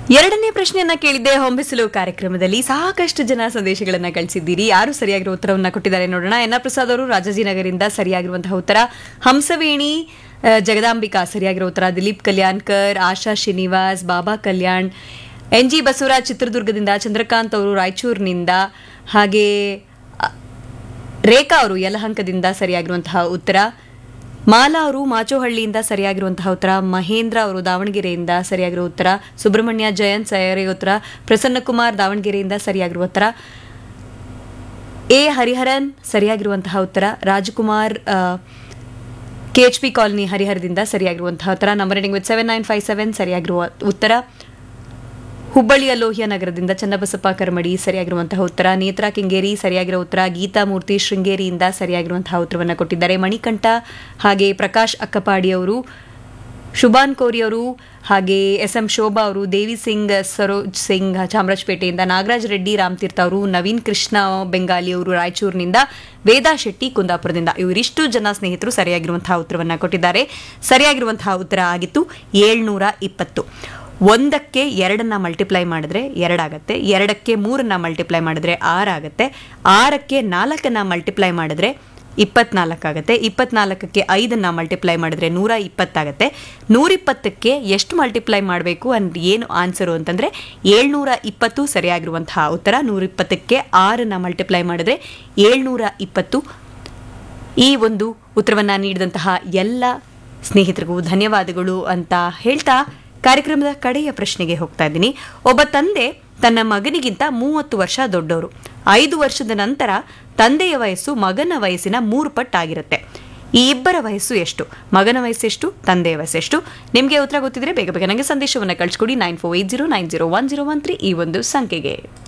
ಎರಡನೇ ಪ್ರಶ್ನೆಯನ್ನ ಕೇಳಿದ್ದೆ ಹೊಂಬಿಸಲು ಕಾರ್ಯಕ್ರಮದಲ್ಲಿ ಸಾಕಷ್ಟು ಜನ ಸಂದೇಶಗಳನ್ನ ಕಳಿಸಿದ್ದೀರಿ ಯಾರು ಸರಿಯಾಗಿರೋ ಉತ್ತರವನ್ನ ಕೊಟ್ಟಿದ್ದಾರೆ ನೋಡೋಣ ಎನ್ ಆರ್ ಪ್ರಸಾದ್ ಅವರು ರಾಜಾಜಿನಗರಿಂದ ಸರಿಯಾಗಿರುವಂತಹ ಉತ್ತರ ಹಂಸವೇಣಿ ಆ, ಜಗದಾಂಬಿಕಾ ಸರಿಯಾಗಿರೋ ಉತ್ತರ ದಿಲೀಪ್ ಕಲ್ಯಾಣ್ಕರ್ ಆಶಾ ಶ್ರೀನಿವಾಸ್ ಬಾಬಾ ಕಲ್ಯಾಣ್ ಎನ್ ಜಿ ಬಸವರಾಜ್ ಚಿತ್ರದುರ್ಗದಿಂದ ಚಂದ್ರಕಾಂತ್ ಅವರು ರಾಯಚೂರಿನಿಂದ ಹಾಗೆ ಆ, ರೇಖಾ ಅವರು ಯಲಹಂಕದಿಂದ ಸರಿಯಾಗಿರುವಂತಹ ಉತ್ತರ ಮಾಲಾ ಅವರು ಮಾಚೋಹಳ್ಳಿಯಿಂದ ಸರಿಯಾಗಿರುವಂತಹ ಉತ್ತರ ಮಹೇಂದ್ರ ಅವರು ದಾವಣಗೆರೆಯಿಂದ ಸರಿಯಾಗಿರುವ ಉತ್ತರ ಸುಬ್ರಹ್ಮಣ್ಯ ಜಯಂತ್ ಸರಿಯಾಗಿರುವ ಉತ್ತರ ಪ್ರಸನ್ನಕುಮಾರ್ ದಾವಣಗೆರೆಯಿಂದ ಸರಿಯಾಗಿರುವ ಉತ್ತರ ಎ ಹರಿಹರನ್ ಸರಿಯಾಗಿರುವಂತಹ ಉತ್ತರ Rajkumar K H P colony ಹರಿಹರದಿಂದ ಸರಿಯಾಗಿರುವಂತಹ ಉತ್ತರ number ending with seven nine five seven ಸರಿಯಾಗಿರುವ ಉತ್ತರ ಹುಬ್ಬಳ್ಳಿಯ ಲೋಹಿಯ ನಗರದಿಂದ ಚನ್ನಬಸಪ್ಪ ಕರ್ಮಡಿ ಸರಿಯಾಗಿರುವಂತಹ ಉತ್ತರ ನೇತ್ರಾ ಕೆಂಗೇರಿ ಸರಿಯಾಗಿರೋ ಉತ್ತರ ಗೀತಾ ಮೂರ್ತಿ ಶೃಂಗೇರಿಯಿಂದ ಸರಿಯಾಗಿರುವಂತಹ ಉತ್ತರವನ್ನು ಕೊಟ್ಟಿದ್ದಾರೆ ಮಣಿಕಂಠ ಹಾಗೆ ಪ್ರಕಾಶ್ ಅಕ್ಕಪಾಡಿ ಅವರು ಶುಭಾನ್ ಕೋರಿ ಅವರು ಹಾಗೆ ಎಸ್ ಎಂ ಶೋಭಾ ಅವರು ದೇವಿ ಸಿಂಗ್ ಸರೋಜ್ ಸಿಂಗ್ ಚಾಮರಾಜಪೇಟೆಯಿಂದ ನಾಗರಾಜ್ ರೆಡ್ಡಿ ರಾಮತೀರ್ಥ ಅವರು ನವೀನ್ ಕೃಷ್ಣ ಬೆಂಗಾಲಿ ಅವರು ರಾಯಚೂರಿನಿಂದ ವೇದಾ ಶೆಟ್ಟಿ ಕುಂದಾಪುರದಿಂದ ಇವರಿಷ್ಟು ಜನ ಸ್ನೇಹಿತರು ಸರಿಯಾಗಿರುವಂತಹ ಉತ್ತರವನ್ನು ಕೊಟ್ಟಿದ್ದಾರೆ ಸರಿಯಾಗಿರುವಂತಹ ಉತ್ತರ ಆಗಿತ್ತು ಏಳ್ನೂರ ಇಪ್ಪತ್ತು ಒಂದಕ್ಕೆ ಎರಡನ್ನ ಮಲ್ಟಿಪ್ಲೈ ಮಾಡಿದ್ರೆ ಎರಡಾಗತ್ತೆ ಎರಡಕ್ಕೆ ಮೂರನ್ನ ಮಲ್ಟಿಪ್ಲೈ ಮಾಡಿದ್ರೆ ಆರಾಗತ್ತೆ ಆರಕ್ಕೆ ನಾಲ್ಕನ್ನ ಮಲ್ಟಿಪ್ಲೈ ಮಾಡಿದ್ರೆ ಇಪ್ಪತ್ನಾಲ್ಕಾಗತ್ತೆ ಇಪ್ಪತ್ನಾಲ್ಕಕ್ಕೆ ಐದನ್ನ ಮಲ್ಟಿಪ್ಲೈ ಮಾಡಿದ್ರೆ ನೂರ ಇಪ್ಪತ್ತಾಗತ್ತೆ ನೂರಿಪ್ಪತ್ತಕ್ಕೆ ಎಷ್ಟು ಮಲ್ಟಿಪ್ಲೈ ಮಾಡಬೇಕು ಅಂದ್ ಏನು ಆನ್ಸರು ಅಂತಂದ್ರೆ ಏಳ್ನೂರ ಇಪ್ಪತ್ತು ಸರಿಯಾಗಿರುವಂತಹ ಉತ್ತರ ನೂರಿಪ್ಪತ್ತಕ್ಕೆ ಆರನ್ನ ಮಲ್ಟಿಪ್ಲೈ ಮಾಡಿದ್ರೆ ಏಳ್ನೂರ ಇಪ್ಪತ್ತು ಈ ಒಂದು ಉತ್ತರವನ್ನ ನೀಡಿದಂತಹ ಎಲ್ಲ ಸ್ನೇಹಿತರಿಗೂ ಧನ್ಯವಾದಗಳು ಅಂತ ಹೇಳ್ತಾ ಕಾರ್ಯಕ್ರಮದ ಕಡೆಯ ಪ್ರಶ್ನೆಗೆ ಹೋಗ್ತಾ ಇದ್ದೀನಿ ಒಬ್ಬ ತಂದೆ ತನ್ನ ಮಗನಿಗಿಂತ ಮೂವತ್ತು ವರ್ಷ ದೊಡ್ಡವರು ಐದು ವರ್ಷದ ನಂತರ ತಂದೆಯ ವಯಸ್ಸು ಮಗನ ವಯಸ್ಸಿನ ಮೂರು ಪಟ್ಟಾಗಿರುತ್ತೆ ಈ ಇಬ್ಬರ ವಯಸ್ಸು ಎಷ್ಟು ಮಗನ ವಯಸ್ಸೆಷ್ಟು ತಂದೆಯ ವಯಸ್ಸೆಷ್ಟು ನಿಮಗೆ ಉತ್ತರ ಗೊತ್ತಿದ್ರೆ ಬೇಗ ಬೇಗ ನನಗೆ ಸಂದೇಶವನ್ನು ಕಳಿಸ್ಕೊಡಿ nine four eight zero nine zero one zero one three ಈ ಒಂದು ಸಂಖ್ಯೆಗೆ